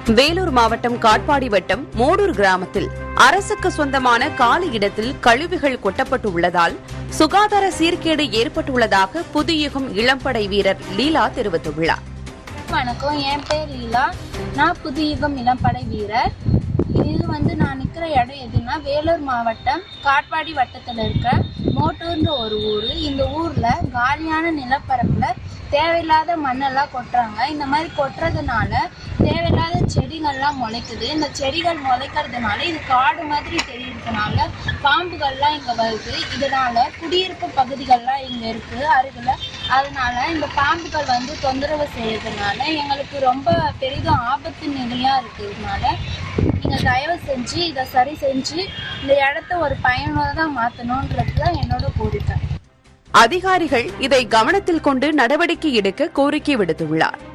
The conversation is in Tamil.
வேலூர் மாவட்டம் காட்பாடி வட்டம் மோடூர் கிராமத்தில் அரசுக்கு சொந்தமான காலி இடத்தில் கழிவுகள் கொட்டப்பட்டு உள்ளதால் சுகாதார சீர்கேடு ஏற்பட்டுள்ளதாக புதுயுகம் இளம்படை வீரர் லீலா தெரிவித்துள்ளார் வணக்கம் என் பேர் லீலா நான் புதுயுகம் இளம்படை வீரர் இது வந்து நான் நிற்கிற இடம் எதுன்னா வேலூர் மாவட்டம் காட்பாடி வட்டத்தில் இருக்க மோட்டூர்ன்ற ஒரு ஊர் இந்த ஊரில் காலியான நிலப்பரப்பில் தேவையில்லாத மண்ணெல்லாம் கொட்டுறாங்க இந்த மாதிரி கொட்டுறதுனால தேவையில்லாத செடிகள்லாம் முளைக்குது இந்த செடிகள் முளைக்கிறதுனால இது காடு மாதிரி தெரியறதுனால பாம்புகள்லாம் இங்கே வருது இதனால குடியிருப்பு பகுதிகள்லாம் இங்கே இருக்குது அருகில் அதனால இந்த பாம்புகள் வந்து தொந்தரவு செய்யறதுனால எங்களுக்கு ரொம்ப பெரிதும் ஆபத்து நிலையாக இருக்கிறதுனால நீங்கள் தயவு செஞ்சு இதை சரி செஞ்சு இந்த இடத்த ஒரு பயனுள்ளதாக மாற்றணுன்றது தான் என்னோட கோரிக்கை அதிகாரிகள் இதை கவனத்தில் கொண்டு நடவடிக்கை எடுக்க கோரிக்கை விடுத்துள்ளார்